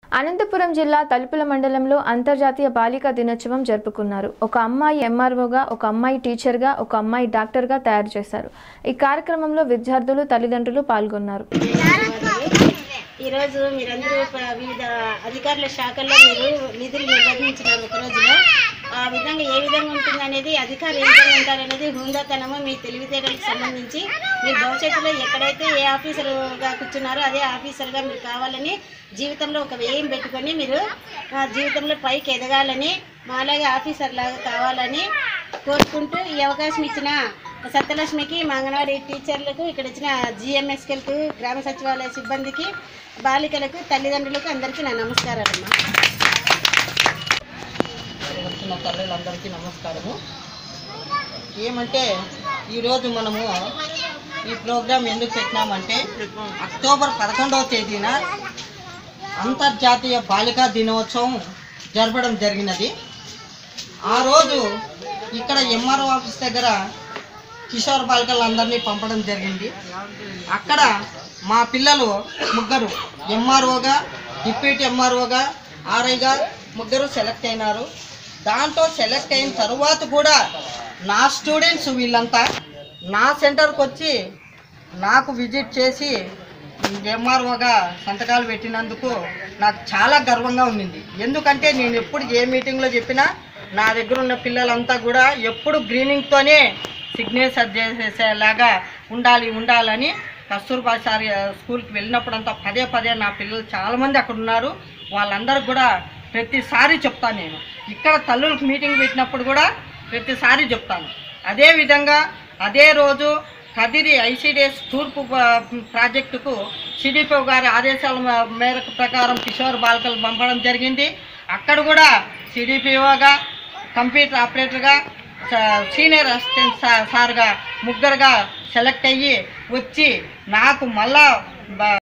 అనంతపురం జిల్లా తలుపుల మండలంలో అంతర్జాతీయ బాలికా దినోత్సవం జరుపుకున్నారు ఒక అమ్మాయి ఎంఆర్ఓగా ఒక అమ్మాయి టీచర్గా ఒక అమ్మాయి డాక్టర్గా తయారు చేశారు ఈ కార్యక్రమంలో విద్యార్థులు తల్లిదండ్రులు పాల్గొన్నారు ఈరోజు మీరందరూ ప- వివిధ అధికారుల శాఖల్లో మీరు నిధులు నిర్వహించినారు ఒక రోజులో ఆ విధంగా ఏ విధంగా ఉంటుంది అనేది అధికారులు ఏ విధంగా ఉంటారనేది హుందాతనము మీ తెలివితేటలకు సంబంధించి మీరు భవిష్యత్తులో ఎక్కడైతే ఏ ఆఫీసర్గా కూర్చున్నారో అదే ఆఫీసర్గా మీరు కావాలని జీవితంలో ఒక వ్యయం పెట్టుకొని మీరు ఆ, జీవితంలో పైకి ఎదగాలని మాలాగే ఆఫీసర్ లాగా కావాలని కోరుకుంటూ ఈ అవకాశం ఇచ్చిన సత్యలక్ష్మికి మా అంగన్వాడీ టీచర్లకు ఇక్కడ వచ్చిన జిఎంఎస్కెల్కు గ్రామ సచివాలయ సిబ్బందికి బాలికలకు తల్లిదండ్రులకు అందరికీ నా నమస్కారాలమ్మా వచ్చిన తల్లులందరికీ నమస్కారము ఏమంటే ఈరోజు మనము ఈ ప్రోగ్రాం ఎందుకు పెట్టినామంటే అక్టోబర్ పదకొండవ తేదీన అంతర్జాతీయ బాలికా దినోత్సవం జరపడం జరిగినది ఆ రోజు ఇక్కడ ఎంఆర్ఓ ఆఫీస్ దగ్గర కిషోర్ బాలికలందరినీ పంపడం జరిగింది అక్కడ మా పిల్లలు ముగ్గురు ఎంఆర్ఓగా డిప్యూటీ ఎంఆర్ఓగా ఆర్ఐగా ముగ్గురు సెలెక్ట్ అయినారు దాంట్లో సెలెక్ట్ అయిన తర్వాత కూడా నా స్టూడెంట్స్ వీళ్ళంతా నా సెంటర్కి వచ్చి నాకు విజిట్ చేసి ఎంఆర్ఓగా సంతకాలు పెట్టినందుకు నాకు చాలా గర్వంగా ఉండింది ఎందుకంటే నేను ఎప్పుడు ఏ మీటింగ్లో చెప్పినా నా దగ్గర ఉన్న పిల్లలంతా కూడా ఎప్పుడు గ్రీనింగ్తోనే సిగ్నేచర్ చేసేలాగా ఉండాలి ఉండాలని కస్తూర్బా సార్ స్కూల్కి వెళ్ళినప్పుడంతా పదే పదే నా పిల్లలు చాలామంది అక్కడ ఉన్నారు వాళ్ళందరికి కూడా ప్రతిసారి చెప్తాను నేను ఇక్కడ తల్లులకు మీటింగ్ పెట్టినప్పుడు కూడా ప్రతిసారి చెప్తాను అదే విధంగా అదే రోజు కదిరి ఐసిడిఎస్ తూర్పు ప- ప్రాజెక్టుకు సిడిపో గారి ఆదేశాల మ- మేరకు ప్రకారం కిషోర్ బాలికలు పంపడం జరిగింది అక్కడ కూడా సిడిపిఓగా కంప్యూటర్ ఆపరేటర్గా స- సీనియర్ అసిస్టెంట్ సా- సార్గా ముగ్గురుగా సెలెక్ట్ అయ్యి వచ్చి నాకు మళ్ళా బ-